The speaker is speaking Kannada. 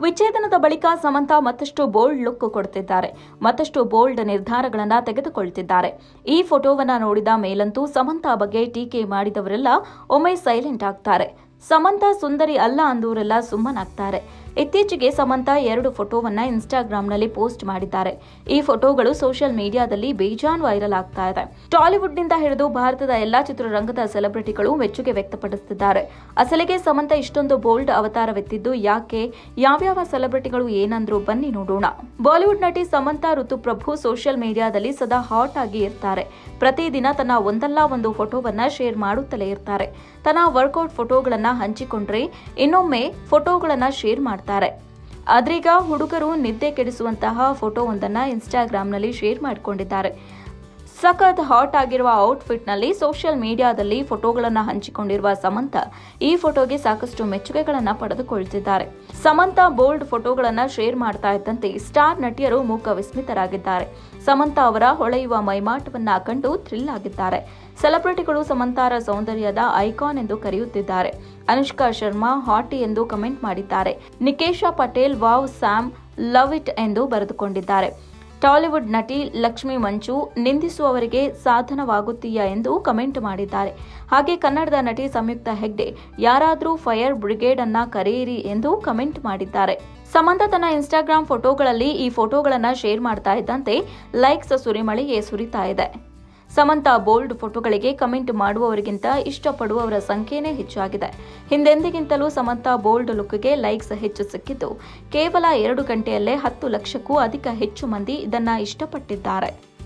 ವಿಚ್ಛೇದನದ ಬಳಿಕ ಸಮಂತಾ ಮತ್ತಷ್ಟು ಬೋಲ್ಡ್ ಲುಕ್ ಕೊಡ್ತಿದ್ದಾರೆ ಮತ್ತಷ್ಟು ಬೋಲ್ಡ್ ನಿರ್ಧಾರಗಳನ್ನ ತೆಗೆದುಕೊಳ್ತಿದ್ದಾರೆ ಈ ಫೋಟೋವನ್ನ ನೋಡಿದ ಮೇಲಂತೂ ಸಮಂತಾ ಬಗ್ಗೆ ಟೀಕೆ ಮಾಡಿದವರೆಲ್ಲ ಒಮ್ಮೆ ಸೈಲೆಂಟ್ ಆಗ್ತಾರೆ ಸಮಂತಾ ಸುಂದರಿ ಅಲ್ಲ ಅಂದವರೆಲ್ಲ ಸುಮ್ಮನಾಗ್ತಾರೆ ಇತ್ತೀಚೆಗೆ ಸಮಂತಾ ಎರಡು ಫೋಟೋವನ್ನ ಇನ್ಸ್ಟಾಗ್ರಾಂನಲ್ಲಿ ಪೋಸ್ಟ್ ಮಾಡಿದ್ದಾರೆ ಈ ಫೋಟೋಗಳು ಸೋಷಿಯಲ್ ಮೀಡಿಯಾದಲ್ಲಿ ಬೇಜಾನ್ ವೈರಲ್ ಆಗ್ತಾ ಇದೆ ಟಾಲಿವುಡ್ನಿಂದ ಹಿಡಿದು ಭಾರತದ ಎಲ್ಲಾ ಚಿತ್ರರಂಗದ ಸೆಲೆಬ್ರಿಟಿಗಳು ಮೆಚ್ಚುಗೆ ವ್ಯಕ್ತಪಡಿಸುತ್ತಿದ್ದಾರೆ ಅಸಲಿಗೆ ಸಮಂತಾ ಇಷ್ಟೊಂದು ಬೋಲ್ಡ್ ಅವತಾರವೆತ್ತಿದ್ದು ಯಾಕೆ ಯಾವ್ಯಾವ ಸೆಲೆಬ್ರಿಟಿಗಳು ಏನಂದ್ರು ಬನ್ನಿ ನೋಡೋಣ ಬಾಲಿವುಡ್ ನಟಿ ಸಮಂತಾ ಋತುಪ್ರಭು ಸೋಷಿಯಲ್ ಮೀಡಿಯಾದಲ್ಲಿ ಸದಾ ಹಾಟ್ ಆಗಿ ಇರ್ತಾರೆ ಪ್ರತಿದಿನ ತನ್ನ ಒಂದಲ್ಲ ಒಂದು ಫೋಟೋವನ್ನ ಶೇರ್ ಮಾಡುತ್ತಲೇ ಇರ್ತಾರೆ ತನ್ನ ವರ್ಕೌಟ್ ಫೋಟೋಗಳನ್ನ ಹಂಚಿಕೊಂಡ್ರೆ ಇನ್ನೊಮ್ಮೆ ಫೋಟೋಗಳನ್ನ ಶೇರ್ ಮಾಡ್ತಾರೆ ಆದ್ರೀಗ ಹುಡುಗರು ನಿದ್ದೆ ಕೆಡಿಸುವಂತಹ ಫೋಟೋವೊಂದನ್ನ ಇನ್ಸ್ಟಾಗ್ರಾಂನಲ್ಲಿ ಶೇರ್ ಮಾಡಿಕೊಂಡಿದ್ದಾರೆ ಸಖತ್ ಹಾಟ್ ಆಗಿರುವ ಔಟ್ಫಿಟ್ನಲ್ಲಿ ಸೋಷಿಯಲ್ ಮೀಡಿಯಾದಲ್ಲಿ ಫೋಟೋಗಳನ್ನು ಹಂಚಿಕೊಂಡಿರುವ ಸಮಂತ ಈ ಫೋಟೋಗೆ ಸಾಕಷ್ಟು ಮೆಚ್ಚುಗೆಗಳನ್ನು ಪಡೆದುಕೊಳ್ತಿದ್ದಾರೆ ಸಮಂತ ಬೋಲ್ಡ್ ಫೋಟೋಗಳನ್ನು ಶೇರ್ ಮಾಡ್ತಾ ಇದ್ದಂತೆ ಸ್ಟಾರ್ ನಟಿಯರು ಮೂಕ ವಿಸ್ಮಿತರಾಗಿದ್ದಾರೆ ಸಮಂತ ಅವರ ಹೊಳೆಯುವ ಮೈಮಾಟವನ್ನ ಕಂಡು ಥ್ರಿಲ್ ಆಗಿದ್ದಾರೆ ಸೆಲೆಬ್ರಿಟಿಗಳು ಸಮಂತಾರ ಸೌಂದರ್ಯದ ಐಕಾನ್ ಎಂದು ಕರೆಯುತ್ತಿದ್ದಾರೆ ಅನುಷ್ಕಾ ಶರ್ಮಾ ಹಾಟಿ ಎಂದು ಕಮೆಂಟ್ ಮಾಡಿದ್ದಾರೆ Nikesha Patel wow Sam love it ಎಂದು ಬರೆದುಕೊಂಡಿದ್ದಾರೆ ಟಾಲಿವುಡ್ ನಟಿ ಲಕ್ಷ್ಮಿ ಮಂಚು ನಿಂದಿಸುವವರಿಗೆ ಸಾಧನವಾಗುತ್ತೀಯಾ ಎಂದು ಕಮೆಂಟ್ ಮಾಡಿದ್ದಾರೆ ಹಾಗೆ ಕನ್ನಡದ ನಟಿ ಸಂಯುಕ್ತ ಹೆಗ್ಡೆ ಯಾರಾದರೂ ಫೈರ್ ಬ್ರಿಗೇಡ್ ಅನ್ನ ಕರೆಯಿರಿ ಎಂದು ಕಮೆಂಟ್ ಮಾಡಿದ್ದಾರೆ ಸಮಂತ ತನ್ನ ಇನ್ಸ್ಟಾಗ್ರಾಂ ಫೋಟೋಗಳಲ್ಲಿ ಈ ಫೋಟೋಗಳನ್ನ ಶೇರ್ ಮಾಡ್ತಾ ಇದ್ದಂತೆ ಲೈಕ್ಸ್ ಸುರಿಮಳೆಯೇ ಸುರಿತಾ ಇದೆ ಸಮಂತ ಬೋಲ್ಡ್ ಫೋಟೋಗಳಿಗೆ ಕಮೆಂಟ್ ಮಾಡುವವರಿಗಿಂತ ಇಷ್ಟಪಡುವವರ ಸಂಖ್ಯೆನೇ ಹೆಚ್ಚಾಗಿದೆ ಹಿಂದೆಂದಿಗಿಂತಲೂ ಸಮಂತ ಬೋಲ್ಡ್ ಲುಕ್ಗೆ ಲೈಕ್ಸ್ ಹೆಚ್ಚು ಸಿಕ್ಕಿದ್ದು ಕೇವಲ ಎರಡು ಗಂಟೆಯಲ್ಲೇ ಹತ್ತು ಲಕ್ಷಕ್ಕೂ ಅಧಿಕ ಹೆಚ್ಚು ಮಂದಿ ಇದನ್ನ ಇಷ್ಟಪಟ್ಟಿದ್ದಾರೆ